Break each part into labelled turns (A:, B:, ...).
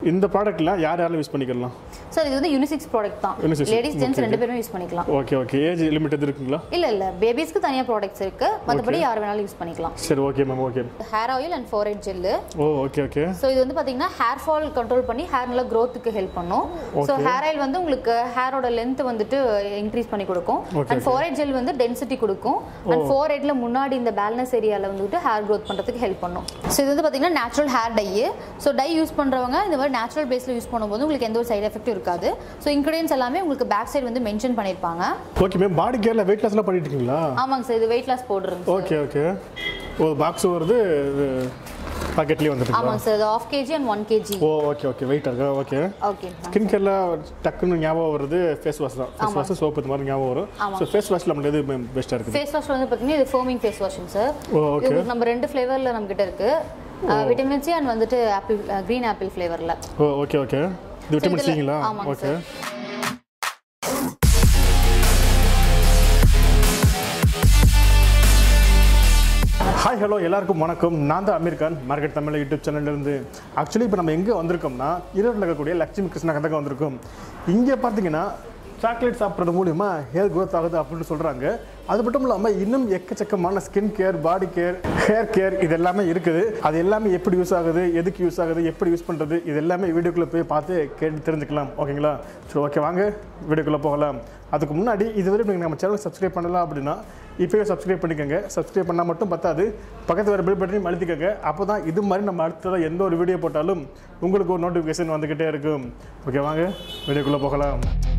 A: இந்த ப்ராடக்ட்லாம் யார் யாரெல்லாம் யூஸ் பண்ணிக்கலாம்
B: சார் இது வந்து யூனிசெக்ஸ் ப்ராடக்ட் தான்
A: Unisex.
B: லேடிஸ் ஜென்ஸ்
A: Okay,
B: ரெண்டு பேரும் யூஸ் பண்ணிக்கலாம்
A: ஓகே ஓகே ஏஜ் லிமிட் எது இருக்குங்களா
B: இல்ல இல்ல பேபிஸ்க்கு தனியா ப்ராடக்ட்ஸ் இருக்கு மற்றபடி யார் வேணாலும் யூஸ் பண்ணிக்கலாம்
A: சரி okay ma'am okay
B: hair oil and forehead gel
A: oh okay okay
B: so இது வந்து பார்த்தீங்கன்னா ஹேர் ஃபால் கண்ட்ரோல் பண்ணி ஹேர் நல்லா க்ரோத்துக்கு ஹெல்ப் பண்ணும் ஸோ ஹேர் ஆயில் வந்து உங்களுக்கு ஹேரோட லென்த் வந்துட்டு இன்க்ரீஸ் பண்ணி கொடுக்கும்
A: Okay,
B: அண்ட் ஃபோரைட் ஜெல் வந்து டென்சிட்டி கொடுக்கும் அண்ட் ஃபோரைட்ல முன்னாடி இந்த பேலன்ஸ் ஏரியாவில் வந்துட்டு ஹேர் க்ரோத் பண்ணுறதுக்கு ஹெல்ப் பண்ணும் ஸோ இது வந்து பார்த்தீங்கன்னா natural hair dye so dye use பண்ணுறவங்க இந்த மாதிரி நேச்சுரல் பேஸில் யூஸ் பண்ணும்போது உங்களுக்கு எந்த ஒரு சைடு எஃபெக்ட்டும் இருக்காது ஸோ இன்க்ரீடியன்ஸ் எல்லாமே உங்களுக்கு பேக் சைடு வந்து மென்ஷன் பண்ணியிருப்பாங்க
A: ஓகே மேம் பாடி கேரில் வெயிட் லாஸ்லாம் பண்ணிட்டு இருக்கீங்களா
B: ஆமாங்க சார் இது வெயிட் லாஸ் பவுடருங்க
A: ஓகே ஓகே ஓ பாக்ஸ் வருது பாக்கெட்லேயே வந்துட்டுங்களா
B: ஆமாங்க சார் இது half KG and one KG
A: oh okay okay weight இருக்கா ஓகே
B: ஓகே
A: ஸ்கின் கேரில் டக்குன்னு ஞாபகம் வருது ஃபேஸ் வாஷ் தான் ஃபேஸ் வாஷ் சோப்பு இந்த மாதிரி ஞாபகம் வரும் ஸோ ஃபேஸ் வாஷில் நம்மளுக்கு எது பெஸ்ட்டாக இருக்குது
B: ஃபேஸ் வாஷ் வந்து பார்த்தீங்கன்னா இது foaming face washing sir
A: oh okay
B: இது நம்ம ரெண்டு ஃப்ளேவரில் நம்மகிட்ட இருக்கு விட்டமின் சி அண்ட் வந்துட்டு ஆப்பிள் க்ரீன் ஆப்பிள் ஃப்ளேவரில்
A: ஓ ஓகே ஓகே இது விட்டமின்
B: இதுல-
A: சிங்களா
B: ஆமாங்க
A: ஓகே ஹாய் ஹலோ எல்லாருக்கும் வணக்கம் நான் தான் அமீர் கான் மார்க்கெட் தமிழ் யூடியூப் சேனல்லேருந்து ஆக்சுவலி இப்போ நம்ம எங்கே வந்திருக்கோம்னா ஈரோட்டில் இருக்கக்கூடிய லட்சுமி கிருஷ்ணா கதைக்கு வந்திருக்கோம் இங்கே பார்த்தீங்கன்னா சாக்லேட் சாப்பிட்றது மூலிமா ஹேர் growth ஆகுது அப்படின்னு சொல்கிறாங்க அது மட்டும் இல்லாமல் இன்னும் எக்கச்சக்கமான skin care body care hair care இது எல்லாமே இருக்குது அது எல்லாமே எப்படி யூஸ் ஆகுது எதுக்கு யூஸ் ஆகுது எப்படி யூஸ் பண்ணுறது இது எல்லாமே வீடியோக்குள்ளே போய் பார்த்து கேட்டு தெரிஞ்சுக்கலாம் ஓகேங்களா சரி ஓகே வாங்க வீடியோக்குள்ளே போகலாம் அதுக்கு முன்னாடி இதுவரை நீங்கள் நம்ம சேனல் சப்ஸ்கிரைப் பண்ணலாம் அப்படின்னா இப்போயே சப்ஸ்கிரைப் பண்ணிக்கோங்க சப்ஸ்கிரைப் பண்ணால் மட்டும் பத்தாது பக்கத்தில் வர பெல் பட்டனையும் அழுத்திக்கோங்க அப்போ தான் இது மாதிரி நம்ம அடுத்ததாக எந்த ஒரு வீடியோ போட்டாலும் உங்களுக்கு ஒரு நோட்டிஃபிகேஷன் வந்துக்கிட்டே இருக்கும் ஓகே வாங்க வீடியோக்குள்ளே போகலாம்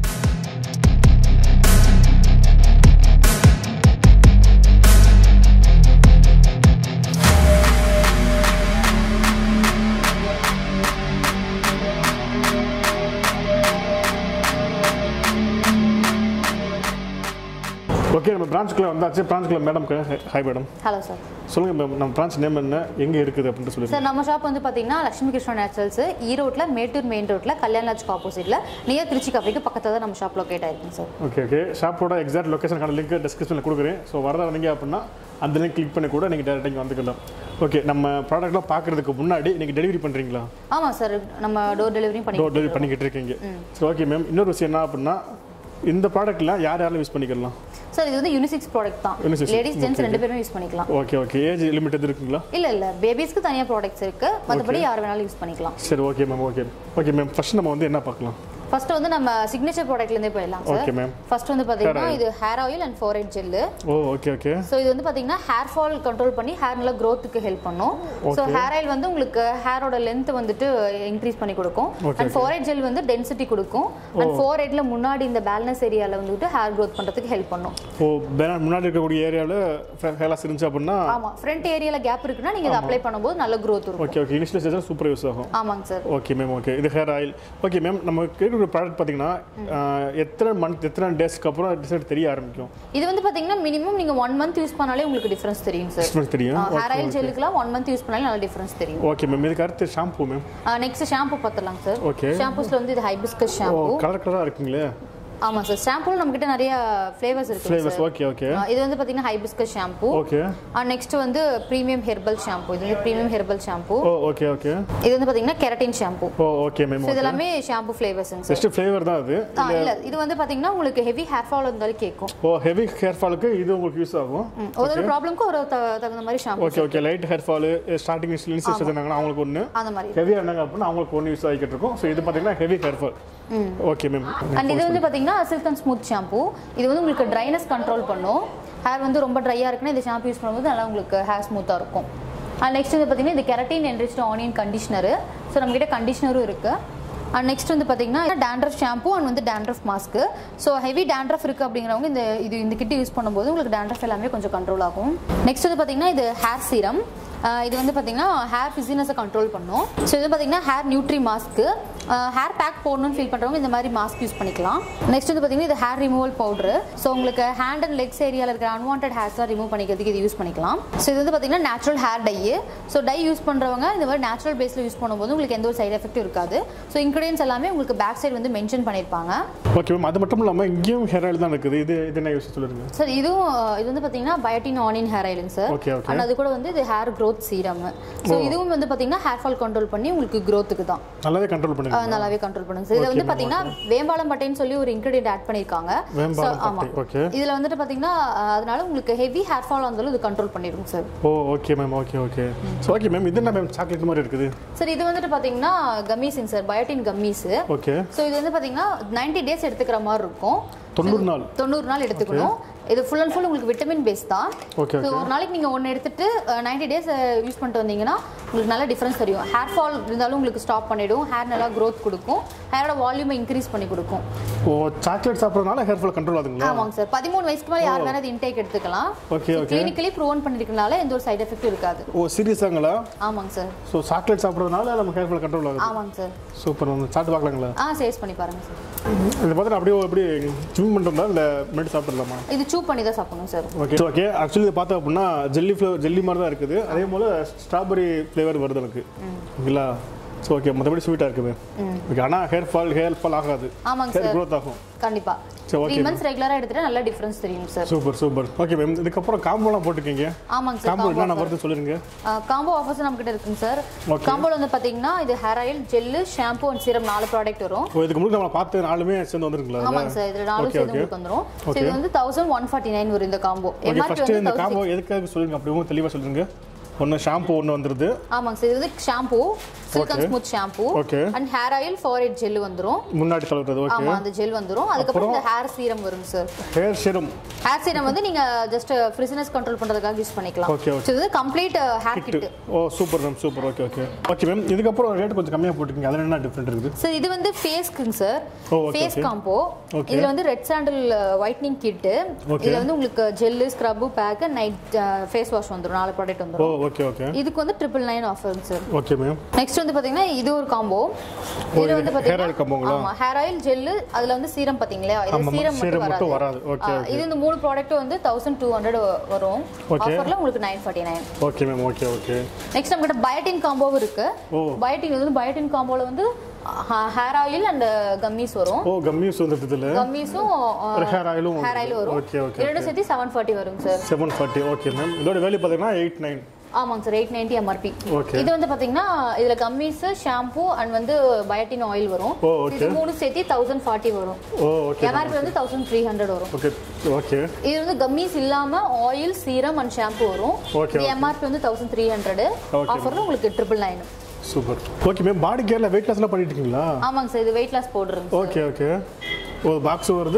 A: ஓகே நம்ம பிரான்ச்சுக்குள்ளே வந்தாச்சு பிரான்ச்சுக்குள்ளே மேடம்க்கு ஹாய் மேடம்
B: ஹலோ சார்
A: சொல்லுங்கள் மேம் நம்ம பிரான்ச் நேம் என்ன எங்கே இருக்குது அப்படின்ட்டு சொல்லுங்கள்
B: சார் நம்ம ஷாப் வந்து பார்த்தீங்கன்னா லட்சுமி கிருஷ்ணா நேச்சுரல்ஸ் ஈரோட்டில் மேட்டூர் மெயின் ரோட்டில் கல்யாணராஜ்க்கு ஆப்போசிட்டில் நியர் திருச்சி கஃபேக்கு பக்கத்தில் தான் நம்ம ஷாப் லொக்கேட் ஆயிருக்குங்க சார்
A: ஓகே ஓகே ஷாப்போட எக்ஸாக்ட் லொக்கேஷனுக்கான லிங்க் டிஸ்கிரிப்ஷனில் கொடுக்குறேன் ஸோ வரதா வந்தீங்க அப்படின்னா அந்த லிங்க் கிளிக் பண்ணி கூட நீங்கள் டேரெக்டாக இங்கே வந்துக்கலாம் ஓகே நம்ம ப்ராடக்ட்லாம் பார்க்குறதுக்கு முன்னாடி நீங்கள் டெலிவரி பண்ணுறீங்களா
B: ஆமாம் சார் நம்ம டோர் டெலிவரியும் பண்ணி
A: டோர் டெலிவரி பண்ணிக்கிட்டு இருக்கீங்க சரி ஓகே மேம் இன்னொரு விஷயம் என்ன அப்படின்னா இந்த ப்ராடக்ட்லாம் யார் யாரெல்லாம் யூஸ் பண்ணிக்கலாம்
B: சார் இது வந்து யூனிசெக்ஸ் ப்ராடக்ட் தான்
A: Unisex.
B: லேடிஸ் ஜென்ஸ் ரெண்டு பேரும் யூஸ் பண்ணிக்கலாம்
A: ஓகே ஓகே ஏஜ் லிமிட் எது இருக்குங்களா
B: இல்ல இல்ல பேபிஸ்க்கு தனியா ப்ராடக்ட்ஸ் இருக்கு மற்றபடி யார் வேணாலும் யூஸ் பண்ணிக்கலாம்
A: சரி okay ma'am okay okay ma'am first நம்ம வந்து என்ன பார்க்கலாம்
B: ஃபர்ஸ்ட் வந்து நம்ம சிக்னேச்சர் ப்ராடக்ட்ல இருந்தே போயிடலாம் சார்
A: ஓகே மேம்
B: ஃபர்ஸ்ட் வந்து பாத்தீங்கன்னா இது hair oil and forehead gel
A: oh okay okay
B: so இது வந்து பாத்தீங்கன்னா ஹேர் ஃபால் கண்ட்ரோல் பண்ணி ஹேர் நல்லா க்ரோத்துக்கு ஹெல்ப் பண்ணும் ஸோ ஹேர் ஆயில் வந்து உங்களுக்கு ஹேரோட லென்த் வந்துட்டு இன்க்ரீஸ் பண்ணி கொடுக்கும்
A: Okay,
B: அண்ட் ஃபோரைட் ஜெல் வந்து டென்சிட்டி கொடுக்கும் அண்ட் ஃபோரைட்ல முன்னாடி இந்த பேலன்ஸ் ஏரியாவில் வந்துட்டு ஹேர் க்ரோத் பண்றதுக்கு ஹெல்ப் பண்ணும்
A: ஓ பேனர் முன்னாடி இருக்கக்கூடிய ஏரியாவில் ஹேலாஸ் இருந்துச்சு அப்படின்னா
B: ஆமா ஃப்ரண்ட் ஏரியால கேப் இருக்குன்னா நீங்க இதை அப்ளை பண்ணும்போது நல்ல க்ரோத் இருக்கும்
A: ஓகே ஓகே இனிஷியல் ஸ்டேஜில் சூப்பர் யூஸ் ஆகும்
B: ஆமாங்க சார்
A: ஓகே மேம் ஓகே இது ஹேர் ஆயில் ஓகே மேம் நம்ம கேட்குற ப்ராடக்ட் பார்த்தீங்கன்னா ஆஹ், எத்தனை மந்த் எத்தனை டேஸ்க்கு அப்புறம் ரிசல்ட் தெரிய ஆரம்பிக்கும்
B: இது வந்து பாத்தீங்கன்னா மினிமம் நீங்க ஒன் மந்த் யூஸ் பண்ணாலே உங்களுக்கு டிஃபரன்ஸ் தெரியும் சார்
A: Difference தெரியும்
B: ஹேர் ஆயில் ஜெல்லுக்குலாம் ஒன் மந்த் யூஸ் பண்ணாலே நல்ல டிஃபரன்ஸ் தெரியும்
A: ஓகே மேம் இதுக்கு அடுத்து ஷாம்பு மேம்
B: நெக்ஸ்ட் ஷாம்பு பார்த்துலாம் சார்
A: Okay.
B: ஷாம்பூஸ்ல வந்து இது ஹைபிஸ்கஸ்
A: ஓ
B: ஷாம்பு
A: கலர் கலராக இருக்குங்களே
B: ஆமா சார் ஷாம்பூல நம்ம கிட்ட நிறைய ஃப்ளேவர்ஸ் இருக்கு
A: ஃப்ளேவர்ஸ் ஓகே ஓகே
B: சார் இது வந்து பாத்தீங்கன்னா ஹைபிஸ்கஸ் ஷாம்பு
A: ஓகே
B: நெக்ஸ்ட் வந்து ப்ரீமியம் ஹெர்பல் ஷாம்பு இது வந்து premium herbal shampoo
A: oh okay okay
B: இது வந்து பாத்தீங்கன்னா keratin shampoo
A: oh okay ma'am
B: so இது எல்லாமே ஷாம்பு ஃப்ளேவர்ஸுங்க சார்
A: ஜஸ்ட் ஃப்ளேவர் தான் அது
B: ஆ இல்ல இது வந்து பாத்தீங்கன்னா உங்களுக்கு ஹெவி ஹேர் ஃபால் இருந்தாலும் கேட்கும்
A: ஓ ஹெவி ஹேர் ஃபாலுக்கு இது உங்களுக்கு யூஸ் ஆகும்
B: ம், ஒரு ஒரு ப்ராப்ளம்க்கு ஒரு த- தகுந்த மாதிரி shampoo
A: okay okay light hair fall starting insurance இருந்தாங்கன்னா அவங்களுக்கு ஒன்று
B: அந்த மாதிரி
A: ஹெவியாக இருந்தாங்க அப்படின்னா அவங்களுக்கு ஒன்று யூஸ் ஆகிக்கிட்டு இருக்கும் ஸோ இது பார்த்தீங்கன்னா heavy hair fall okay ma'am
B: and இது வந்து பாத்தீங்கன்னா சில்க் அண்ட் ஸ்மூத் ஷாம்பு இது வந்து உங்களுக்கு ட்ரைனஸ் கண்ட்ரோல் பண்ணும் ஹேர் வந்து ரொம்ப ட்ரையாக இருக்குன்னா இந்த ஷாம்பு யூஸ் பண்ணும்போது நல்லா உங்களுக்கு ஹேர் ஸ்மூத்தாக இருக்கும் அண்ட் நெக்ஸ்ட் வந்து பார்த்தீங்கன்னா இது keratin enriched onion conditioner so நம்மகிட்ட கண்டிஷனரும் இருக்குது அண்ட் நெக்ஸ்ட் வந்து பார்த்தீங்கன்னா டேண்ட்ரஃப் ஷாம்பு அண்ட் வந்து dandruff mask so heavy dandruff இருக்குது அப்படிங்கிறவங்க இந்த இது இந்த கிட்ட யூஸ் பண்ணும்போது உங்களுக்கு டேண்ட்ரஃப் எல்லாமே கொஞ்சம் கண்ட்ரோல் ஆகும் நெக்ஸ்ட் வந்து பார்த்தீங்கன்னா இது ஹேர் சீரம் இது வந்து பார்த்தீங்கன்னா ஹேர் ஃபிசினஸை கண்ட்ரோல் பண்ணும் ஸோ இது பார்த்தீங்கன்னா hair nutri mask hair pack போடணும்னு ஃபீல் பண்ணுறவங்க இந்த மாதிரி மாஸ்க் யூஸ் பண்ணிக்கலாம் நெக்ஸ்ட் வந்து பார்த்தீங்கன்னா இது ஹேர் ரிமூவல் பவுடர் ஸோ உங்களுக்கு ஹேண்ட் அண்ட் லெக்ஸ் ஏரியாவில் இருக்கிற அன்வான்ட் ஹேர்ஸ்லாம் ரிமூவ் பண்ணிக்கிறதுக்கு இது யூஸ் பண்ணிக்கலாம் ஸோ இது வந்து பார்த்தீங்கன்னா natural hair dye so dye use பண்ணுறவங்க இந்த மாதிரி நேச்சுரல் பேஸில் யூஸ் பண்ணும்போது உங்களுக்கு எந்த ஒரு சைடு எஃபெக்ட்டும் இருக்காது ஸோ இன்க்ரீடியன்ஸ் எல்லாமே உங்களுக்கு பேக் சைடு வந்து மென்ஷன் பண்ணியிருப்பாங்க
A: ஓகே மேம் அது மட்டும் இல்லாமல் இங்கேயும் ஹேர் ஆயில் தான் இருக்குது இது இது என்ன யூஸ் சொல்லுங்க
B: சார் இதுவும் அஹ், இது வந்து பார்த்தீங்கன்னா பயோட்டின் ஆனியன் ஹேர் ஆயிலுங்க சார்
A: Okay, okay.
B: அண்ட் அது கூட வந்து இது ஹேர் growth சீரம் ஸோ இதுவும் வந்து பார்த்தீங்கன்னா ஹேர் ஃபால் கண்ட்ரோல் பண்ணி உங்களுக்கு growthக்கு தான்
A: நல்லாவே கண்ட்ரோல் பண்ணுங்க
B: அஹ், நல்லாவே கண்ட்ரோல் பண்ணுங்க சார் இதில் வந்து பார்த்தீங்கன்னா வேம்பாலம் பட்டைன்னு சொல்லி ஒரு இன்க்ரீடியன்ட் ஆட் பண்ணியிருக்காங்க
A: வேம்பாலம்
B: So, ஆமா
A: பட்டை, okay.
B: இதில் வந்துட்டு பார்த்தீங்கன்னா அஹ், அதனால உங்களுக்கு ஹெவி ஹேர் ஃபால் வந்தாலும் இது கண்ட்ரோல் பண்ணிடும் sir
A: oh okay ma'am okay okay so okay ma'am இது என்ன மேம் சாக்லேட் மாதிரி இருக்குது
B: சார் இது வந்துட்டு பார்த்தீங்கன்னா கம்மீஸுங்க sir biotin gummies
A: okay
B: so இது வந்து பார்த்தீங்கன்னா 90 டேஸ் எடுத்துக்கிற மாதிரி இருக்கும்
A: தொண்ணூறு நாள்
B: தொண்ணூறு நாள் எடுத்துக்கணும் இது ஃபுல் அண்ட் ஃபுல் உங்களுக்கு விட்டமின் பேஸ் தான்
A: ஓகே
B: ஸோ ஒரு நாளைக்கு நீங்கள் ஒன்று எடுத்துட்டு நைன்டி டேஸ் யூஸ் பண்ணிட்டு வந்தீங்கன்னா உங்களுக்கு நல்ல டிஃப்ரென்ஸ் தெரியும் ஹேர் ஃபால் இருந்தாலும் உங்களுக்கு ஸ்டாப் பண்ணிடும் ஹேர் நல்லா growth கொடுக்கும் ஹேரோட வால்யூமை இன்க்ரீஸ் பண்ணி கொடுக்கும்
A: ஓ சாக்லேட் சாப்பிட்றதுனால ஹேர் ஃபால் கண்ட்ரோல் ஆகுதுங்களா
B: ஆமாங்க சார் பதிமூணு வயசுக்கு மேலே யார் வேணா இது இன்டேக் எடுத்துக்கலாம்
A: ஓகே ஓகே
B: கிளினிக்கலி ப்ரூவன் பண்ணிருக்கனால எந்த ஒரு சைடு எஃபெக்ட்டும் இருக்காது
A: ஓ சீரியஸாங்களா
B: ஆமாங்க சார்
A: ஸோ சாக்லேட் சாப்பிட்றதுனால நம்ம ஹேர் ஃபால் கண்ட்ரோல் ஆகுது
B: ஆமாங்க சார்
A: சூப்பர் மேம் சாப்பிட்டு பார்க்கலாங்களா
B: ஆ சேஸ் பண்ணி பாருங்க சார்
A: இதை பார்த்தா அப்படியே எப்படி ஜிம் பண்ணுறதா இல்லை மெடி சாப்பிடலாமா
B: இது சூ பண்ணி தான் சாப்பிடணும் சார்
A: ஓகே ஓகே ஆக்சுவலி இதை பார்த்தா அப்படின்னா ஜெல்லி ஃப்ளேவர் ஜெல்லி மாதிரி தான் இருக்குது அதே போல் ஸ்ட்ராபெரி ஃப்ளேவர் வருது எனக்கு ஓகேங்களா ஸோ ஓகே மற்றபடி ஸ்வீட்டாக இருக்குது ஓகே ஆனால் ஹேர் ஃபால் ஹேர் ஃபால் ஆகாது
B: ஆமாங்க
A: ஹேர்
B: சார்
A: க்ரோத் ஆகும்
B: கண்டிப்பா
A: சரி, okay,
B: த்ரீ மந்த்ஸ் ரெகுலராக எடுத்துட்டா நல்ல டிஃப்ரென்ஸ் தெரியும் sir
A: super super okay ma'am இதுக்கப்புறம் காம்போலாம் போட்டிருக்கீங்க
B: ஆமாங்க சார்
A: காம்போ என்னென்ன வருது சொல்லுங்க
B: காம்போ ஆஃபர்ஸ் நம்ம கிட்ட இருக்குங்க சார்
A: Okay.
B: காம்போல வந்து பாத்தீங்கன்னா இது hair oil gel shampoo and serum நாலு ப்ராடக்ட் வரும்
A: ஓ இதுக்கு முன்னாடி நம்ம பார்த்து நாலுமே சேர்ந்து வந்துருங்களா
B: ஆமாங்க சார் இதுல நாலு
A: Okay,
B: சேர்ந்து
A: okay.
B: உங்களுக்கு வந்துரும் So,
A: Okay.
B: இது வந்து தௌசண்ட் ஒன் ஃபார்ட்டி நைன் வரும் இந்த காம்போ
A: ஓகே
B: எம்ஆர்பி
A: ஃபஸ்ட்டு
B: வந்து
A: இந்த
B: 1006
A: காம்போ எதுக்காக சொல்லுங்க அப்படி தெளிவாக சொல்லுங்க ஒன்று ஷாம்பு ஒன்று வந்துருது
B: ஆமாங்க சார் இது வந்து shampoo silk and
A: Okay.
B: Smooth shampoo
A: Okay.
B: And hair oil forehead gel வந்துரும்
A: முன்னாடி தளர்றது ஓகே
B: ஆமா அந்த ஜெல் வந்துரும் அதுக்கப்புறம் இந்த ஹேர் சீரம் வருங்க sir
A: hair serum
B: hair serum வந்து நீங்க ஜஸ்ட் ஃப்ரிசினஸ் கண்ட்ரோல் பண்றதுக்காக யூஸ் பண்ணிக்கலாம்
A: Okay, okay.
B: So, இது வந்து complete hair
A: kit
B: kit
A: oh super ma'am super okay okay okay ma'am இதுக்கப்புறம் ரேட் கொஞ்சம் கம்மியாக போட்டுருக்கீங்க அதில் என்ன டிஃப்ரெண்ட் இருக்குது
B: சார் இது வந்து ஃபேஸ்க்குங்க sir
A: oh, okay,
B: face
A: okay.
B: Combo
A: Okay.
B: இதுல வந்து red sandal whitening kit
A: Okay.
B: இதுல வந்து உங்களுக்கு gel scrub pack night face wash வந்துரும் நாலு ப்ராடக்ட்
A: ஓ
B: வந்துரும்
A: ஓகே ஓகே
B: இதுக்கு வந்து ட்ரிபிள் நைன் ஆஃபருங்க சார்
A: ஓகே மேம்
B: நெக்ஸ்ட் வந்து பாத்தீங்கன்னா இது ஒரு காம்போ
A: இது
B: இது வந்து
A: hair oil combo-ங்களா?
B: ஆமா ஹேர் ஆயில் ஜெல்லு அதுல வந்து சீரம் பாத்தீங்களா இது
A: ஆமாம்,
B: சீரம்
A: serum
B: மட்டும்
A: மட்டும்
B: வராது
A: வராது. Okay,
B: ஆ,
A: okay.
B: இது இந்த மூணு ப்ராடக்ட் வந்து தௌசண்ட் டூ ஹண்ட்ரட் வரும்
A: Okay.
B: ஆஃபர்ல உங்களுக்கு nine forty nine
A: okay ma'am okay okay
B: next நம்ம கிட்ட பயோட்டின் காம்போவும் இருக்கு
A: ஓ.
B: பயோட்டின் வந்து பயோட்டின் காம்போல வந்து ஹேர் ஆயில் அண்ட் கம்மிஸ் வரும்
A: ஓ கம்மியூஸ் வந்துட்டு இதில்
B: கம்மிஸும்
A: ஒரு hair oil-உம்
B: ஹேர் ஆயில் வரும்
A: Okay, okay,
B: இரண்டும் சேர்த்து செவன் ஃபார்ட்டி வரும் sir
A: seven forty okay ma'am இதோட வேல்யூ பார்த்தீங்கன்னா எயிட் நைன்
B: ஆமாங்க sir eight ninety MRP
A: Okay.
B: இது வந்து பாத்தீங்கன்னா இதுல கம்மிஸ் ஷாம்பு அண்ட் வந்து பயோட்டின் ஆயில் வரும்
A: ஓ, okay.
B: இது மூணு சேர்த்து தௌசண்ட் ஃபார்ட்டி வரும்
A: ஓ ஓகே
B: எம்ஆர்பி வந்து தௌசண்ட் த்ரீ ஹண்ட்ரட் வரும்
A: ஓகே ஓகே
B: இது வந்து கம்மிஸ் இல்லாம ஆயில் சீரம் அண்ட் ஷாம்பு வரும்
A: Okay,
B: இது எம்ஆர்பி வந்து தௌசண்ட் த்ரீ ஹண்ட்ரட்
A: Okay.
B: ஆஃபர்ல உங்களுக்கு triple nine
A: super okay ma'am body கேரில் வெயிட் லாஸ்லாம் பண்ணிட்டு இருக்கீங்களா
B: ஆமாங்க சார் இது வெயிட் லாஸ் போடுறேங்க
A: ஓகே ஓகே ஓ பாக்ஸ் வருது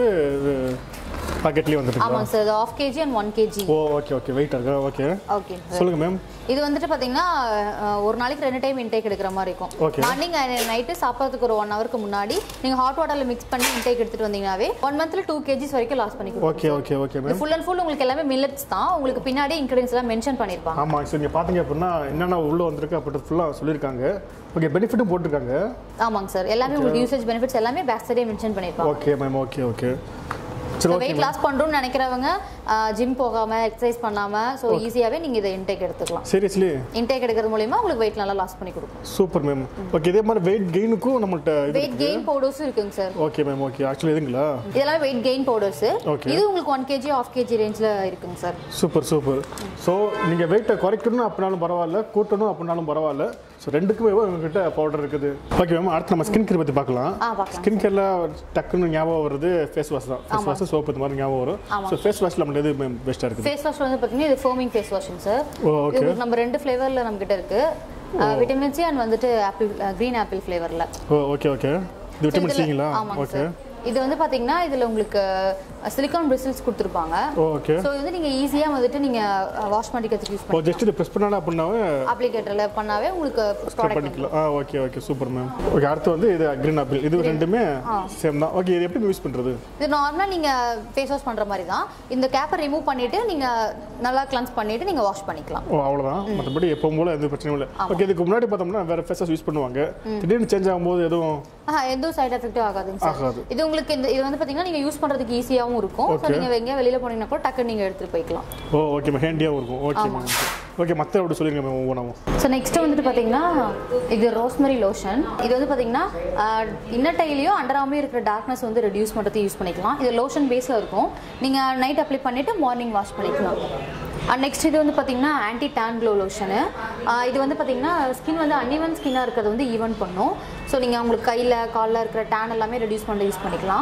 A: பாக்கெட்லேயே வந்துட்டுங்களா
B: ஆமாங்க சார் இது half KG and one KG
A: oh okay okay weight இருக்கா ஓகே
B: ஓகே
A: சொல்லுங்கள் மேம்
B: இது வந்துட்டு பாத்தீங்கன்னா அஹ், ஒரு நாளைக்கு ரெண்டு டைம் இன்டேக் எடுக்கிற மாதிரி இருக்கும்
A: Okay.
B: மார்னிங் நைட்டு சாப்பிட்றதுக்கு ஒரு ஒன் ஹவருக்கு முன்னாடி நீங்க ஹாட் வாட்டர்ல மிக்ஸ் பண்ணி இன்டேக் எடுத்துட்டு வந்தீங்கன்னாவே ஒன் மந்த்ல டூ கேஜிஸ் வரைக்கும் லாஸ் பண்ணி கொடுக்கும்
A: okay okay okay ma'am
B: full and full உங்களுக்கு எல்லாமே மில்லட்ஸ் தான் உங்களுக்கு பின்னாடி இன்கிரீடியன்ஸ் எல்லாம் மென்ஷன் பண்ணிருப்பாங்க
A: ஆமாம் சார் நீங்கள் பார்த்தீங்க அப்படின்னா என்னென்ன உள்ளே வந்திருக்கு அப்படி ஃபுல்லாக சொல்லியிருக்காங்க ஓகே பெனிஃபிட்டும் போட்டிருக்காங்க
B: ஆமாங்க சார் எல்லாமே உங்களுக்கு யூசேஜ் பெனிஃபிட்ஸ் எல்லாமே பேக் சைடே மென்ஷன் பண்ணிருப்பாங்க
A: ஓகே மேம் ஓகே ஓகே சரி ஓகே
B: வெயிட் லாஸ் பண்றோம்னு நினைக்கிறவங்க ஜிம் போகாம எக்ஸசைஸ் பண்ணாம ஸோ ஈஸியாவே நீங்க இதை இன்டேக் எடுத்துக்கலாம்
A: சீரியஸ்லி
B: இன்டேக் எடுக்கிறது மூலியமா உங்களுக்கு வெயிட் நல்லா லாஸ் பண்ணி கொடுக்கும்
A: சூப்பர் மேம் ஓகே இதே மாதிரி வெயிட் கெயினுக்கும் நம்மள்ட்ட இது
B: வெயிட் கெயின் பவுடர்ஸும் இருக்குங்க sir
A: okay ma'am okay actually இதுங்களா
B: இதெல்லாம் வெயிட் கெயின் பவுடர்ஸ்
A: Okay.
B: இது உங்களுக்கு ஒன் கேஜி ஆஃப் கேஜி ரேஞ்சில் இருக்குங்க சார்
A: சூப்பர் சூப்பர் ஸோ நீங்கள் வெயிட்டை குறைக்கணும் அப்படின்னாலும் பரவாயில்ல கூட்டணும் அப்படின்னாலும் பரவாயில்ல ஸோ ரெண்டுக்குமே உங்ககிட்ட பவுடர் இருக்குது ஓகே மேம் அடுத்து நம்ம ஸ்கின் கேர் பற்றி பார்க்கலாம்
B: ஆ பார்க்கலாம்
A: ஸ்கின் கேரில் டக்குன்னு ஞாபகம் வருது ஃபேஸ் வாஷ் தான் ஃபேஸ் வாஷ் சோப்பு இந்த மாதிரி ஞாபகம் வரும்
B: ஆமா.
A: ஸோ ஃபேஸ் வாஷில் நம்மளுக்கு எது மேம் பெஸ்ட்டாக இருக்குது
B: ஃபேஸ் வாஷ் வந்து பார்த்தீங்கன்னா இது foaming face washing sir
A: oh
B: இது
A: ஓகே
B: உங்களுக்கு நம்ம ரெண்டு ஃப்ளேவரில் நம்ம கிட்ட இருக்கு விட்டமின் சி அண்ட் வந்துட்டு ஆப்பிள் க்ரீன் ஆப்பிள் ஃப்ளேவரில்
A: ஓ ஓகே ஓகே இது விட்டமின் சிங்களா
B: ஆமாங்க
A: ஓகே
B: சார் இது வந்து பாத்தீங்கன்னா இதுல உங்களுக்கு சிலிக்கான் பிரிசில்ஸ் கொடுத்துருப்பாங்க
A: ஓகே
B: ஸோ இது வந்து நீங்கள் ஈஸியாக வந்துட்டு நீங்கள் வாஷ் பண்ணிக்கிறதுக்கு யூஸ்
A: ஓ
B: பண்ணி
A: ஜஸ்ட் இது ப்ரெஸ் பண்ணாலே அப்படின்னாவே
B: அப்ளிகேட்டரில் பண்ணாவே உங்களுக்கு ப்ராடக்ட்
A: பண்ணிக்கலாம் ah okay okay super ma'am okay அடுத்து வந்து இது கிரீன் ஆப்பிள் இது ரெண்டுமே சேம் தான் ஓகே இது எப்படி யூஸ் பண்ணுறது
B: இது நார்மலாக நீங்கள் ஃபேஸ் வாஷ் பண்ணுற மாதிரி தான் இந்த கேப்பை ரிமூவ் பண்ணிவிட்டு நீங்கள் நல்லா கிளன்ஸ் பண்ணிவிட்டு நீங்கள் வாஷ் பண்ணிக்கலாம்
A: ஓ அவ்வளோதான் மற்றபடி எப்பவும் போல எந்த பிரச்சனையும் இல்லை ஓகே இதுக்கு முன்னாடி பார்த்தோம்னா வேறு ஃபேஸஸ் யூஸ் பண்ணுவாங்க திடீர்னு சேஞ்ச் ஆகும்போது எதுவும்
B: ஆஹா எந்த சைடு எஃபெக்ட்டும் ஆகாதுங்க சார்
A: ஆகாது
B: இது உங்களுக்கு இந்த இது வந்து பார்த்தீங்கன்னா நீங்கள் யூஸ் பண்ணுறதுக்கு ஈஸியாகவும் இருக்கும் ஸோ நீங்கள் எங்கேயா வெளியில் போனீங்கன்னா கூட டக்குன்னு நீங்கள் எடுத்துகிட்டு போய்க்கலாம்
A: ஓ ஓகே மேம் ஹேண்டியாகவும் இருக்கும் ஓகே மேம் ஓகே மற்ற அப்படி சொல்லிருங்க மேம் ஒவ்வொன்றாவும்
B: ஸோ நெக்ஸ்ட் வந்துட்டு பார்த்தீங்கன்னா இது ரோஸ்மெரி லோஷன் இது வந்து பார்த்தீங்கன்னா இன்னட்டையிலையும் அண்டராமே இருக்கிற டார்க்னஸ் வந்து ரெடியூஸ் பண்ணுறதுக்கு யூஸ் பண்ணிக்கலாம் இது லோஷன் பேஸில் இருக்கும் நீங்கள் நைட் அப்ளை பண்ணிவிட்டு மார்னிங் வாஷ் பண்ணிக்கலாம் அண்ட் நெக்ஸ்ட் இது வந்து பார்த்தீங்கன்னா ஆன்டி டேன் க்ளோ லோஷனு இது வந்து பார்த்தீங்கன்னா ஸ்கின் வந்து அன்இவன் ஸ்கின்னாக இருக்கிறது வந்து ஈவன் பண்ணும் ஸோ நீங்கள் உங்களுக்கு கையில் காலில் இருக்கிற டேன் எல்லாமே ரெடியூஸ் பண்ண யூஸ் பண்ணிக்கலாம்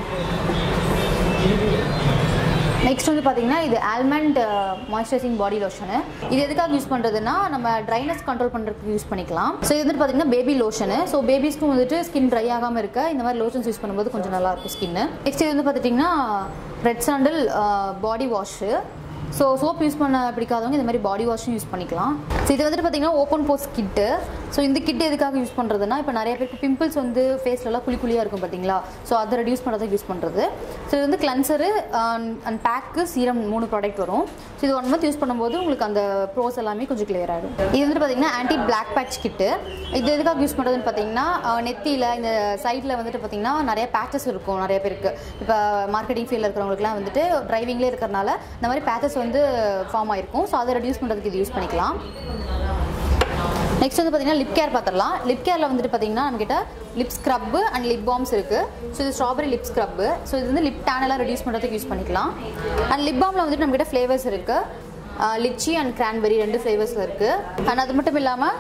B: நெக்ஸ்ட் வந்து பார்த்தீங்கன்னா இது ஆல்மண்ட் மாய்ஸ்சரைசிங் பாடி லோஷனு இது எதுக்காக யூஸ் பண்ணுறதுன்னா நம்ம ட்ரைனஸ் கண்ட்ரோல் பண்ணுறதுக்கு யூஸ் பண்ணிக்கலாம் ஸோ இது வந்து பார்த்தீங்கன்னா பேபி லோஷனு ஸோ பேபிஸ்க்கும் வந்துட்டு ஸ்கின் ட்ரை ஆகாமல் இருக்க இந்த மாதிரி லோஷன்ஸ் யூஸ் பண்ணும்போது கொஞ்சம் நல்லா இருக்கும் ஸ்கின்னு நெக்ஸ்ட் இது வந்து பார்த்துட்டிங்கன்னா red sandal body wash so soap use பண்ண பிடிக்காதவங்க இந்த மாதிரி பாடி வாஷும் யூஸ் பண்ணிக்கலாம் ஸோ இது வந்துட்டு பார்த்தீங்கன்னா ஓப்பன் போஸ்ட் கிட்டு ஸோ இந்த கிட் எதுக்காக யூஸ் பண்ணுறதுனா இப்போ நிறைய பேருக்கு பிம்பிள்ஸ் வந்து ஃபேஸ்லலாம் குழி குழியாக இருக்கும் பார்த்தீங்களா ஸோ அதை ரெடியூஸ் பண்ணுறதுக்கு யூஸ் பண்ணுறது ஸோ இது வந்து கிளன்சரு அண்ட் பேக்கு சீரம் மூணு ப்ராடக்ட் வரும் ஸோ இது ஒன் மந்த் யூஸ் பண்ணும்போது உங்களுக்கு அந்த ப்ரோஸ் எல்லாமே கொஞ்சம் கிளியர் ஆகிடும் இது வந்துட்டு பார்த்தீங்கன்னா ஆன்டி பிளாக் பேட்ச் கிட்டு இது எதுக்காக யூஸ் பண்ணுறதுன்னு பார்த்தீங்கன்னா நெத்தியில் இந்த சைடில் வந்துட்டு பார்த்தீங்கன்னா நிறைய பேச்சஸ் இருக்கும் நிறைய பேருக்கு இப்போ மார்க்கெட்டிங் ஃபீல்டில் இருக்கிறவங்களுக்குலாம் வந்துட்டு டிரைவிங்லேயே இருக்கிறனால இந்த மாதிரி பேச்சஸ் வந்து ஃபார்ம் ஆயிருக்கும் ஸோ அதை ரெடியூஸ் பண்ணுறதுக்கு இது யூஸ் பண்ணிக்கலாம் நெக்ஸ்ட் வந்து பார்த்தீங்கன்னா லிப் கேர் பார்த்துடலாம் லிப் கேரில் வந்துட்டு பார்த்தீங்கன்னா நம்மகிட்ட lip scrub and lip balms இருக்குது ஸோ இது ஸ்ட்ராபெரி லிப் ஸ்க்ரப்பு ஸோ இது வந்து லிப் டேன் எல்லாம் ரெடியூஸ் பண்ணுறதுக்கு யூஸ் பண்ணிக்கலாம் அண்ட் லிப் பாமில் வந்துட்டு நம்மகிட்ட ஃப்ளேவர்ஸ் இருக்குது லிச்சி அண்ட் கிரான்பெரி ரெண்டு ஃப்ளேவர்ஸில் இருக்குது அண்ட் அது மட்டும் இல்லாமல்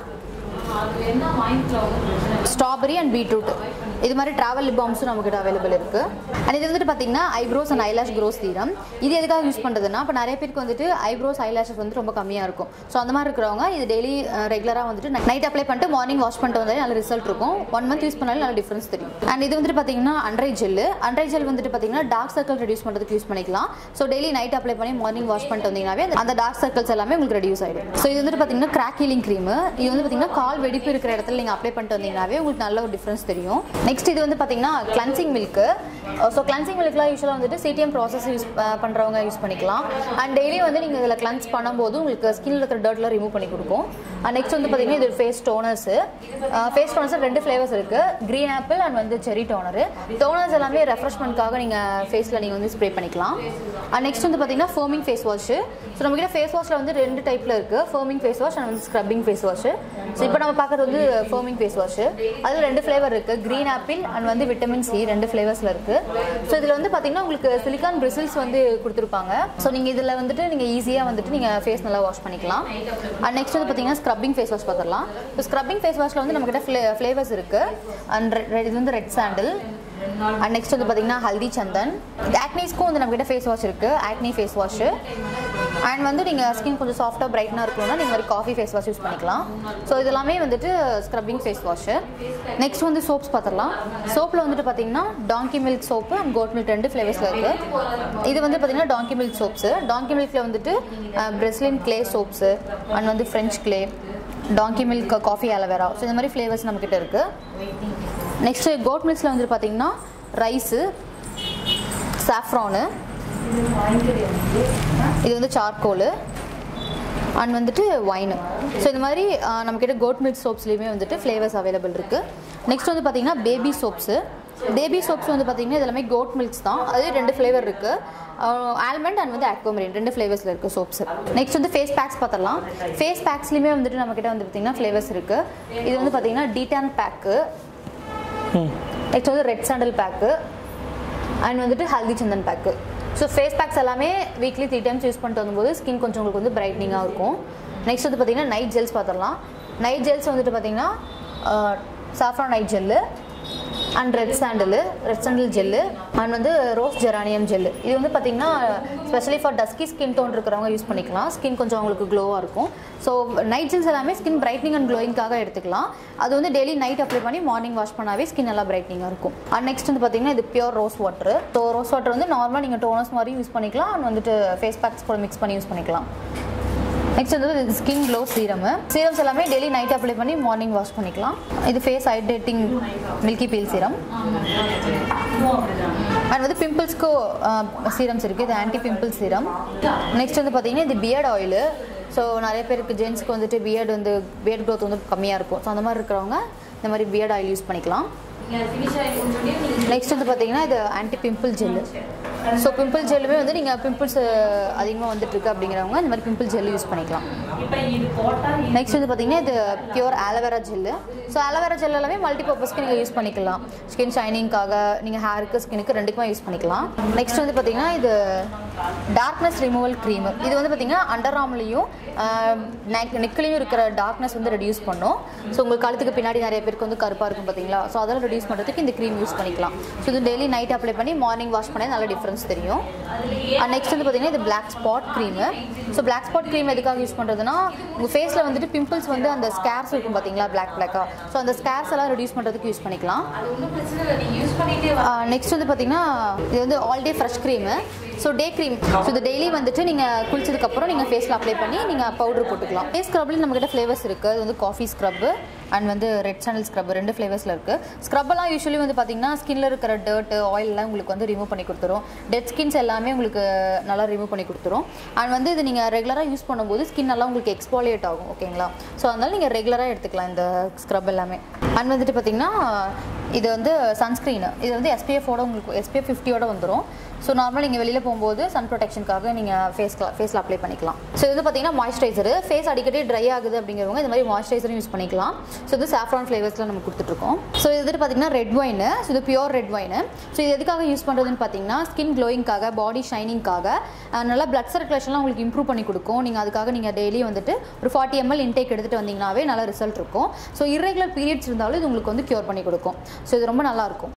B: ஸ்ட்ராபெரி அண்ட் பீட்ரூட் இது மாதிரி ட்ராவல் லிப் பாம்ஸும் நம்மகிட்ட அவைலபிள் இருக்கு அண்ட் இது வந்துட்டு பார்த்தீங்கன்னா ஐப்ரோஸ் அண்ட் ஐலாஷ் க்ரோஸ் தீரம் இது எதுக்காக யூஸ் பண்ணுறதுன்னா இப்போ நிறைய பேருக்கு வந்துட்டு ஐப்ரோஸ் ஐலாஷஸ் வந்து ரொம்ப கம்மியாக இருக்கும் ஸோ அந்த மாதிரி இருக்கிறவங்க இது டெய்லி ரெகுலராக வந்துட்டு நைட் அப்ளை பண்ணிட்டு மார்னிங் வாஷ் பண்ணிட்டு வந்தாலே நல்ல ரிசல்ட் இருக்கும் ஒன் மந்த் யூஸ் பண்ணாலே நல்ல டிஃப்ரென்ஸ் தெரியும் அண்ட் இது வந்துட்டு பார்த்தீங்கன்னா அண்ட்ரை ஜெல்லு அண்ட்ரை ஜெல் வந்துட்டு பார்த்தீங்கன்னா டார்க் சர்க்கிள் ரெடியூஸ் பண்ணுறதுக்கு யூஸ் பண்ணிக்கலாம் ஸோ டெய்லி நைட் அப்ளை பண்ணி மார்னிங் வாஷ் பண்ணிட்டு வந்தீங்கன்னாவே அந்த டார்க் சர்க்கிள்ஸ் எல்லாமே உங்களுக்கு ரெடியூஸ் ஆகிடும் ஸோ இது வந்துட்டு பார்த்தீங்கன்னா கிராக் ஹீலிங் க்ரீம் இது வந்து பார்த்தீங்கன்னா கால் வெடிப்பு இருக்கிற இடத்துல நீங்கள் அப்ளை பண்ணிட்டு வந்தீங்கன்னாவே உங்களுக்கு நல்ல ஒரு டிஃப்ரென்ஸ் தெரியும் நெக்ஸ்ட் இது வந்து பார்த்தீங்கன்னா கிளன்சிங் மில்க்கு ஸோ கிளன்சிங் மில்க்லாம் யூஸ்வலாக வந்துட்டு சிடிஎம் ப்ராசஸ் யூஸ் பண்ணுறவங்க யூஸ் பண்ணிக்கலாம் அண்ட் டெய்லி வந்து நீங்கள் இதில் கிளன்ஸ் பண்ணும்போது உங்களுக்கு ஸ்கின்ல இருக்கிற டர்ட்லாம் ரிமூவ் பண்ணி கொடுக்கும் அண்ட் நெக்ஸ்ட் வந்து பார்த்தீங்கன்னா இது ஃபேஸ் டோனர்ஸு ஃபேஸ் டோனர்ஸ் ரெண்டு ஃப்ளேவர்ஸ் இருக்குது க்ரீன் ஆப்பிள் அண்ட் வந்து செரி டோனரு டோனர்ஸ் எல்லாமே ரெஃப்ரெஷ்மெண்ட்காக நீங்கள் ஃபேஸில் நீங்கள் வந்து ஸ்ப்ரே பண்ணிக்கலாம் அண்ட் நெக்ஸ்ட் வந்து பார்த்தீங்கன்னா ஃபோமிங் ஃபேஸ் வாஷு ஸோ நம்மகிட்ட ஃபேஸ் வாஷில் வந்து ரெண்டு டைப்பில் இருக்குது ஃபோமிங் ஃபேஸ் வாஷ் அண்ட் வந்து ஸ்க்ரப்பிங் ஃபேஸ் வாஷ் ஸோ இப்போ நம்ம பார்க்குறது வந்து ஃபோமிங் ஃபேஸ் வாஷ் அதில் ரெண்டு ஃப்ளேவர் இருக்குது க்ரீன் ஆப்பிள் அண்ட் வந்து விட்டமின் சி ரெண்டு ஃப்ளேவர்ஸில் இருக்குது ஸோ இதில் வந்து பார்த்தீங்கன்னா உங்களுக்கு சிலிக்கான் பிரிசில்ஸ் வந்து கொடுத்துருப்பாங்க ஸோ நீங்கள் இதில் வந்துட்டு நீங்கள் ஈஸியாக வந்துட்டு நீங்கள் ஃபேஸ் நல்லா வாஷ் பண்ணிக்கலாம் அண்ட் நெக்ஸ்ட் வந்து பார்த்தீங்கன்னா ஸ்க்ரப்பிங் ஃபேஸ் வாஷ் பார்த்துடலாம் ஸோ ஸ்க்ரப்பிங் ஃபேஸ் வாஷில் வந்து நம்மக்கிட்ட ஃப்ளே ஃப்ளேவர்ஸ் இருக்குது அண்ட் இது வந்து ரெட் சாண்டில் அண்ட் நெக்ஸ்ட் வந்து பார்த்தீங்கன்னா ஹல்தி சந்தன் ஆக்னீஸ்க்கும் வந்து நம்மகிட்ட ஃபேஸ் வாஷ் இருக்குது ஆக்னி ஃபேஸ் வாஷு அண்ட் வந்து நீங்கள் ஸ்கின் கொஞ்சம் சாஃப்டாக பிரைட்னாக இருக்கணும்னா நீங்கள் மாதிரி காஃபி ஃபேஸ் வாஷ் யூஸ் பண்ணிக்கலாம் ஸோ இதெல்லாமே வந்துட்டு ஸ்க்ரப்பிங் ஃபேஸ் வாஷு நெக்ஸ்ட் வந்து சோப்ஸ் பார்த்துடலாம் சோப்பில் வந்துட்டு பார்த்தீங்கன்னா donkey milk soap and goat milk ரெண்டு ஃப்ளேவர்ஸில் இருக்குது இது வந்து பார்த்தீங்கன்னா டாங்கி மில்க் சோப்ஸு டாங்கி மில்கில் வந்துட்டு பிரெஸ்லின் கிளே சோப்ஸு அண்ட் வந்து French clay donkey milk coffee aloe vera so இந்த மாதிரி ஃப்ளேவர்ஸ் நம்மக்கிட்ட இருக்குது நெக்ஸ்ட்டு கோட் மில்க்ஸில் வந்துட்டு பார்த்தீங்கன்னா ரைஸு சாஃப்ரானு இது வந்து சார்கோலு அண்ட் வந்துட்டு ஒயின் ஸோ இந்த மாதிரி ஆஹ், நம்மக்கிட்ட கோட் மில்க் சோப்ஸ்லேயுமே வந்துட்டு ஃப்ளேவர்ஸ் அவைலபிள் இருக்குது நெக்ஸ்ட் வந்து பார்த்தீங்கன்னா பேபி சோப்ஸு பேபி சோப்ஸ் வந்து பார்த்தீங்கன்னா இது எல்லாமே கோட் மில்க்ஸ் தான் அது ரெண்டு ஃப்ளேவர் இருக்குது ஆல்மண்ட் அண்ட் வந்து அக்வமரின் ரெண்டு ஃப்ளேவர்ஸில் இருக்குது சோப்ஸ் நெக்ஸ்ட் வந்து ஃபேஸ் பேக்ஸ் பார்த்துடலாம் ஃபேஸ் பேக்ஸ்லையுமே வந்துட்டு நம்மக்கிட்ட வந்து பார்த்தீங்கன்னா ஃப்ளேவர்ஸ் இருக்குது இது வந்து பார்த்தீங்கன்னா டீடான் பேக்கு நெக்ஸ்ட் வந்து ரெட் சாண்டல் பேக்கு அண்ட் வந்துட்டு haldi chandan pack so face packs எல்லாமே வீக்லி த்ரீ டைம்ஸ் யூஸ் பண்ணிட்டு வரும்போது ஸ்கின் கொஞ்சம் உங்களுக்கு வந்து பிரைட்னிங்காக இருக்கும் நெக்ஸ்ட் வந்து பார்த்தீங்கன்னா நைட் ஜெல்ஸ் பார்த்துடலாம் நைட் ஜெல்ஸ் வந்துட்டு பார்த்தீங்கன்னா saffron night gel and red sandal red sandal gel and வந்து ரோஸ் ஜெரானியம் ஜெல்லு இது வந்து பார்த்தீங்கன்னா specially for dusky skin tone இருக்கிறவங்க யூஸ் பண்ணிக்கலாம் ஸ்கின் கொஞ்சம் அவங்களுக்கு க்ளோவாக இருக்கும் ஸோ நைட் ஜெல்ஸ் எல்லாமே ஸ்கின் பிரைட்னிங் அண்ட் க்ளோயிங்காக எடுத்துக்கலாம் அது வந்து டெய்லி நைட் அப்ளை பண்ணி மார்னிங் வாஷ் பண்ணாவே ஸ்கின் நல்லா பிரைட்னிங்காக இருக்கும் அண்ட் நெக்ஸ்ட் வந்து பார்த்தீங்கன்னா இது pure rose water so rose water வந்து நார்மலாக நீங்கள் டோனர்ஸ் மாதிரி யூஸ் பண்ணிக்கலாம் அண்ட் வந்துட்டு ஃபேஸ் பேக்ஸ் கூட மிக்ஸ் பண்ணி யூஸ் பண்ணிக்கலாம் நெக்ஸ்ட் வந்து இது ஸ்கின் க்ளோ சீரம் சீரம்ஸ் எல்லாமே டெய்லி நைட் அப்ளை பண்ணி மார்னிங் வாஷ் பண்ணிக்கலாம் இது face hydrating milky peel serum and வந்து பிம்பிள்ஸ்க்கு சீரம்ஸ் இருக்குது இது ஆன்டி பிம்பிள் சீரம் நெக்ஸ்ட் வந்து பார்த்தீங்கன்னா இது பியர்ட் ஆயில் ஸோ நிறைய பேருக்கு ஜென்ஸ்க்கு வந்துட்டு பியர்டு வந்து பியர்ட் க்ரோத் வந்து கம்மியாக இருக்கும் ஸோ அந்த மாதிரி இருக்கிறவங்க இந்த மாதிரி பியர்ட் ஆயில் யூஸ் பண்ணிக்கலாம் நெக்ஸ்ட் வந்து பார்த்தீங்கன்னா இது anti pimple gel so pimple ஜெல்லுமே வந்து நீங்கள் பிம்பிள்ஸ் அதிகமாக வந்துட்டு இருக்கு அப்படிங்கிறவங்க இந்த மாதிரி பிம்பிள் ஜெல் யூஸ் பண்ணிக்கலாம் நெக்ஸ்ட் வந்து பார்த்தீங்கன்னா இது pure aloe vera gel so aloe vera gel எல்லாமே மல்டி பர்பஸ்க்கு நீங்கள் யூஸ் பண்ணிக்கலாம் ஸ்கின் ஷைனிங்காக நீங்கள் ஹேருக்கு ஸ்கினுக்கு ரெண்டுக்குமே யூஸ் பண்ணிக்கலாம் நெக்ஸ்ட் வந்து பார்த்தீங்கன்னா இது டார்க்னஸ் ரிமூவல் க்ரீம் இது வந்து பார்த்தீங்கன்னா அண்டர் ஆம்லேயும் நெக்லையும் இருக்கிற டார்க்னஸ் வந்து ரெடியூஸ் பண்ணும் ஸோ உங்களுக்கு கழுத்துக்கு பின்னாடி நிறைய பேருக்கு வந்து கருப்பாக இருக்கும் பார்த்தீங்களா ஸோ அதெல்லாம் ரெடியூஸ் பண்ணுறதுக்கு இந்த க்ரீம் யூஸ் பண்ணிக்கலாம் ஸோ இது டெய்லி நைட் அப்ளை பண்ணி மார்னிங் வாஷ் பண்ணி நல்ல டிஃப்ரென்ஸ் தெரியும் நெக்ஸ்ட் வந்து பார்த்தீங்கன்னா இது black spot cream so black spot cream எதுக்காக யூஸ் பண்ணுறதுனா உங்கள் ஃபேஸில் வந்துட்டு பிம்பிள்ஸ் வந்து அந்த ஸ்கேர்ஸ் இருக்கும் பார்த்தீங்களா பிளாக் பிளாக்காக ஸோ அந்த ஸ்கேர்ஸ் எல்லாம் ரெடியூஸ் பண்ணுறதுக்கு யூஸ் பண்ணிக்கலாம் நெக்ஸ்ட் வந்து பார்த்தீங்கன்னா இது வந்து all day fresh cream so day cream so இது டெய்லி வந்துட்டு நீங்கள் குளிச்சதுக்கப்புறம் நீங்கள் ஃபேஸில் அப்ளை பண்ணி நீங்கள் பவுடர் போட்டுக்கலாம் ஃபேஸ் ஸ்க்ரப்லேயும் நம்மக்கிட்ட ஃப்ளேவர்ஸ் இருக்குது அது வந்து காஃபி ஸ்க்ரப்பு அண்ட் வந்து ரெட் சேனல் ஸ்க்ரப் ரெண்டு ஃப்ளேவர்ஸில் இருக்குது ஸ்க்ரப்பெல்லாம் யூஸ்வலி வந்து பார்த்தீங்கன்னா ஸ்கின்ல இருக்கிற டர்ட்டு ஆயிலெலாம் உங்களுக்கு வந்து ரிமூவ் பண்ணி கொடுத்துரும் டெட் ஸ்கின்ஸ் எல்லாமே உங்களுக்கு நல்லா ரிமூவ் பண்ணி கொடுத்துரும் அண்ட் வந்து இது நீங்கள் ரெகுலராக யூஸ் பண்ணும்போது ஸ்கின் நல்லா உங்களுக்கு எக்ஸ்பாலியேட் ஆகும் ஓகேங்களா ஸோ அதனால நீங்கள் ரெகுலராக எடுத்துக்கலாம் இந்த ஸ்க்ரப் எல்லாமே அண்ட் வந்துட்டு பார்த்தீங்கன்னா இது வந்து சன்ஸ்க்ரீனு இது வந்து எஸ்பிஎஃபோட உங்களுக்கு எஸ்பிஎஃப் ஃபிஃப்டியோட வந்துடும் ஸோ நார்மலாக நீங்கள் வெளியில் போகும்போது சன் ப்ரொடெக்ஷனுக்காக நீங்கள் ஃபேஸ் ஃபேஸில் அப்ளை பண்ணிக்கலாம் ஸோ இது வந்து பார்த்தீங்கன்னா மாய்ஸ்சரைசர் ஃபேஸ் அடிக்கடி ட்ரை ஆகுது அப்படிங்கிறவங்க இந்த மாதிரி மாய்ஸ்சரைசரும் யூஸ் பண்ணிக்கலாம் ஸோ இது சாஃப்ரான் ஃப்ளேவர்ஸில் நம்ம கொடுத்துட்ருக்கோம் ஸோ இது வந்துட்டு பார்த்தீங்கன்னா ரெட் ஒயின் ஸோ இது பியூர் ரெட் ஒயின் ஸோ இது எதுக்காக யூஸ் பண்ணுறதுன்னு பார்த்தீங்கன்னா ஸ்கின் க்ளோயிங்காக பாடி ஷைனிங்காக நல்லா பிளட் சர்க்குலேஷன்லாம் உங்களுக்கு இம்ப்ரூவ் பண்ணி கொடுக்கும் நீங்கள் அதுக்காக நீங்கள் டெய்லி வந்துட்டு ஒரு ஃபார்ட்டி எம்எல் இன்டேக் எடுத்துகிட்டு வந்தீங்கன்னாவே நல்ல ரிசல்ட் இருக்கும் ஸோ இரெகுலர் பீரியட்ஸ் இருந்தாலும் இது உங்களுக்கு வந்து க்யூர் பண்ணி கொடுக்கும் ஸோ இது ரொம்ப நல்லாயிருக்கும்